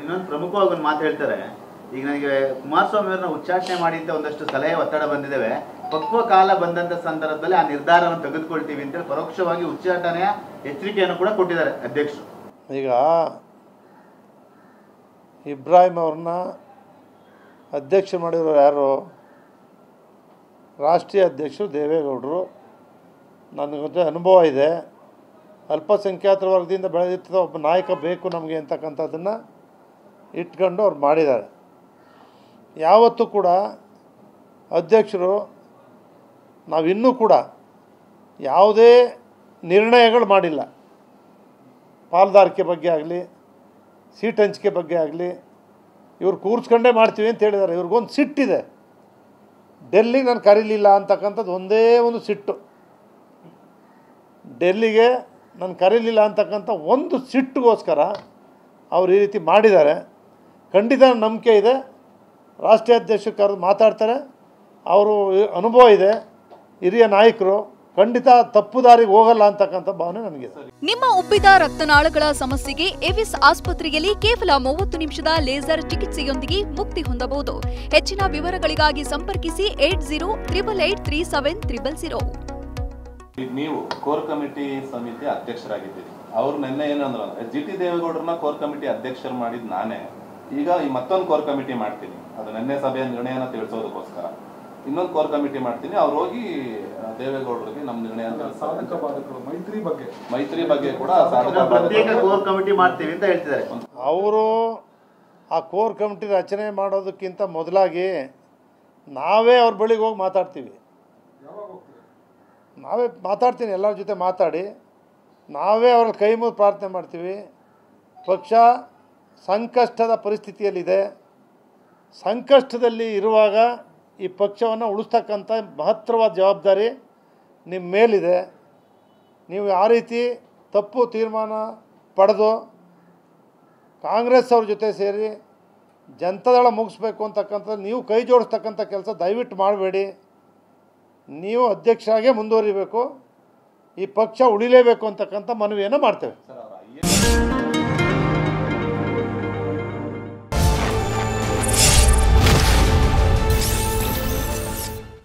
ಇನ್ನೊಂದು ಪ್ರಮುಖವಾಗಿ ಒಂದು ಮಾತು ಹೇಳ್ತಾರೆ ಈಗ ನನಗೆ ಕುಮಾರಸ್ವಾಮಿ ಅವ್ರನ್ನ ಉಚ್ಚಾಟನೆ ಮಾಡಿ ಅಂತ ಒಂದಷ್ಟು ಸಲಹೆ ಒತ್ತಡ ಬಂದಿದ್ದಾವೆ ಪಕ್ವ ಕಾಲ ಬಂದಂತ ಸಂದರ್ಭದಲ್ಲಿ ಆ ನಿರ್ಧಾರವನ್ನು ತೆಗೆದುಕೊಳ್ತೀವಿ ಅಂತೇಳಿ ಪರೋಕ್ಷವಾಗಿ ಉಚ್ಚಾಟನೆಯ ಎಚ್ಚರಿಕೆಯನ್ನು ಕೂಡ ಕೊಟ್ಟಿದ್ದಾರೆ ಅಧ್ಯಕ್ಷರು ಈಗ ಇಬ್ರಾಹಿಂ ಅವ್ರನ್ನ ಅಧ್ಯಕ್ಷ ಮಾಡಿರೋ ಯಾರು ರಾಷ್ಟ್ರೀಯ ಅಧ್ಯಕ್ಷರು ದೇವೇಗೌಡರು ನನ್ನ ಜೊತೆ ಅನುಭವ ಇದೆ ಅಲ್ಪಸಂಖ್ಯಾತರ ವರ್ಗದಿಂದ ಬೆಳೆದಿರ್ತದ ಒಬ್ಬ ನಾಯಕ ಬೇಕು ನಮಗೆ ಅಂತಕ್ಕಂಥದ್ದನ್ನು ಇಟ್ಕೊಂಡು ಅವ್ರು ಮಾಡಿದ್ದಾರೆ ಯಾವತ್ತೂ ಕೂಡ ಅಧ್ಯಕ್ಷರು ನಾವಿನ್ನೂ ಕೂಡ ಯಾವುದೇ ನಿರ್ಣಯಗಳು ಮಾಡಿಲ್ಲ ಪಾಲ್ದಾರಿಕೆ ಬಗ್ಗೆ ಆಗಲಿ ಸೀಟ್ ಹಂಚಿಕೆ ಬಗ್ಗೆ ಆಗಲಿ ಇವ್ರು ಕೂರಿಸ್ಕೊಂಡೇ ಮಾಡ್ತೀವಿ ಅಂತ ಹೇಳಿದ್ದಾರೆ ಇವ್ರಿಗೊಂದು ಸಿಟ್ಟಿದೆ ಡೆಲ್ಲಿಗೆ ನಾನು ಕರೀಲಿಲ್ಲ ಅಂತಕ್ಕಂಥದ್ದು ಒಂದೇ ಒಂದು ಸಿಟ್ಟು ಡೆಲ್ಲಿಗೆ ನಾನು ಕರೀಲಿಲ್ಲ ಅಂತಕ್ಕಂಥ ಒಂದು ಸಿಟ್ಟಿಗೋಸ್ಕರ ಅವ್ರು ಈ ರೀತಿ ಮಾಡಿದ್ದಾರೆ ಖಂಡಿತ ನಂಬಿಕೆ ಇದೆ ರಾಷ್ಟ್ರೀಯ ಅಧ್ಯಕ್ಷರು ಕರೆದು ಮಾತಾಡ್ತಾರೆ ಅವರು ಅನುಭವ ಇದೆ ಹಿರಿಯ ನಾಯಕರು ಖಂಡಿತ ತಪ್ಪು ದಾರಿಗೆ ಹೋಗಲ್ಲ ಅಂತಕ್ಕಂಥ ಭಾವನೆ ನನಗಿದೆ ನಿಮ್ಮ ಉಬ್ಬಿದ ರಕ್ತನಾಳಗಳ ಸಮಸ್ಯೆಗೆ ಎವಿಸ್ ಆಸ್ಪತ್ರೆಯಲ್ಲಿ ಕೇವಲ ಮೂವತ್ತು ನಿಮಿಷದ ಲೇಸರ್ ಚಿಕಿತ್ಸೆಯೊಂದಿಗೆ ಮುಕ್ತಿ ಹೊಂದಬಹುದು ಹೆಚ್ಚಿನ ವಿವರಗಳಿಗಾಗಿ ಸಂಪರ್ಕಿಸಿ eight zero triple eight three seven triple zero ಈಗ ನೀವು ಕೋರ್ ಕಮಿಟಿ ಸಮಿತಿ ಅಧ್ಯಕ್ಷರಾಗಿದ್ದೀರಿ ಅವ್ರು ನಿನ್ನೆ ಏನಂದ್ರು ಅಂದ್ರೆ ಜಿ ಟಿ ದೇವೇಗೌಡರನ್ನ ಕೋರ್ ಕಮಿಟಿ ಅಧ್ಯಕ್ಷರು ಮಾಡಿದ್ ನಾನೇ ಈಗ ಈ ಮತ್ತೊಂದು ಕೋರ್ ಕಮಿಟಿ ಮಾಡ್ತೀನಿ ಅದು ನಿನ್ನೆ ಸಭೆಯ ನಿರ್ಣಯನ ತಿಳಿಸೋದಕ್ಕೋಸ್ಕರ ಇನ್ನೊಂದು ಕೋರ್ ಕಮಿಟಿ ಮಾಡ್ತೀನಿ ಅವ್ರು ಹೋಗಿ ಆ, ದೇವೇಗೌಡರಿಗೆ ನಮ್ಮ ನಿರ್ಣಯ ಸಾಧಕ ಬಾಧಕಗಳು ಮೈತ್ರಿ ಬಗ್ಗೆ ಮೈತ್ರಿ ಬಗ್ಗೆ ಕೂಡ ಸಾಧಕ ನಾವು ಪ್ರತ್ಯೇಕ ಬಾಧಕ- ಕೋರ್ ಕಮಿಟಿ ಮಾಡ್ತೀವಿ ಅಂತ ಹೇಳ್ತಿದ್ದಾರೆ ಅವರು ಆ ಕೋರ್ ಕಮಿಟಿ ರಚನೆ ಮಾಡೋದಕ್ಕಿಂತ ಮೊದಲಾಗಿ ನಾವೇ ಅವ್ರ ಬಳಿಗೆ ಹೋಗಿ ಮಾತಾಡ್ತೀವಿ ಯಾವಾಗ ಹೋಗ್ತೀರಾ ನಾವೇ ಮಾತಾಡ್ತೀನಿ ಎಲ್ಲರ ಜೊತೆ ಮಾತಾಡಿ ನಾವೇ ಅವ್ರ ಕೈ ಮುಗಿದು ಪ್ರಾರ್ಥನೆ ಮಾಡ್ತೀವಿ ಪಕ್ಷ ಸಂಕಷ್ಟದ ಪರಿಸ್ಥಿತಿಯಲ್ಲಿದೆ ಸಂಕಷ್ಟದಲ್ಲಿ ಇರುವಾಗ ಈ ಪಕ್ಷವನ್ನು ಉಳಿಸ್ತಕ್ಕಂಥ ಮಹತ್ತರವಾದ ಜವಾಬ್ದಾರಿ ನಿಮ್ಮ ಮೇಲಿದೆ ನೀವು ಆ ರೀತಿ ತಪ್ಪು ತೀರ್ಮಾನ ಪಡೆದು ಕಾಂಗ್ರೆಸ್ ಅವ್ರ ಜೊತೆ ಸೇರಿ ಜನತಾದಳ ಮುಗಿಸ್ಬೇಕು ಅಂತಕ್ಕಂಥ ನೀವು ಕೈ ಜೋಡಿಸ್ತಕ್ಕಂಥ ಕೆಲಸ ದಯವಿಟ್ಟು ಮಾಡಬೇಡಿ ನೀವು ಅಧ್ಯಕ್ಷರಾಗೇ ಮುಂದುವರಿಬೇಕು ಈ ಪಕ್ಷ ಉಳಿಲೇಬೇಕು ಅಂತಕ್ಕಂಥ ಮನವಿಯನ್ನು ಮಾಡ್ತೇವೆ